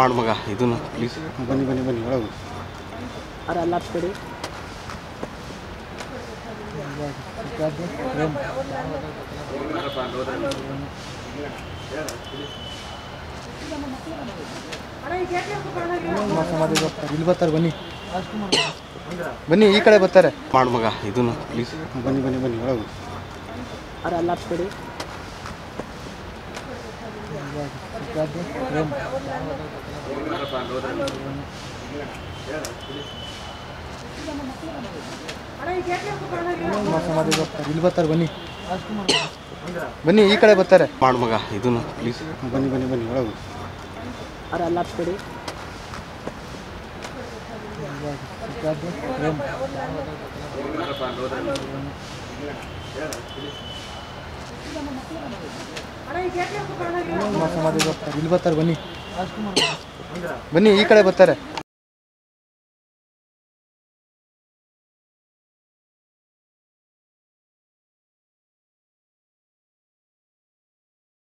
ಮಾಡು ಮಗ ಇದನ್ನು ಪ್ಲೀಸ್ ಬನ್ನಿ ಬನ್ನಿ ಬನ್ನಿ ಒಳಗು ಅವ್ರು ಅಲ್ಲ ಕೊಡಿ ಸಮಾಧಿ ಬರ್ತಾರೆ ಇಲ್ಲಿ ಬರ್ತಾರೆ ಬನ್ನಿ ಬನ್ನಿ ಈ ಕಡೆ ಬರ್ತಾರೆ ಮಾಡು ಮಗ ಇದನ್ನು ಪ್ಲೀಸ್ ಬನ್ನಿ ಬನ್ನಿ ಬನ್ನಿ ಒಳಗು ಅವ್ರು ಅಲ್ಲ ಕೊಡಿ ಸಮಾಧಿ ಬರ್ತಾರೆ ಇಲ್ಲಿ ಬರ್ತಾರೆ ಬನ್ನಿ ಬನ್ನಿ ಈ ಕಡೆ ಬರ್ತಾರೆ ಮಾಡು ಮಗ ಇದನ್ನು ಪ್ಲೀಸ್ ಬನ್ನಿ ಬನ್ನಿ ಬನ್ನಿ ಒಳಗು ಅವ್ರು ಅಲ್ಲ ಕೊಡಿ ಸಮಾಧಿ ಬರ್ತಾರೆ ಇಲ್ಲಿ ಬರ್ತಾರೆ ಬನ್ನಿ ಬನ್ನಿ ಈ ಕಡೆ ಬರ್ತಾರೆ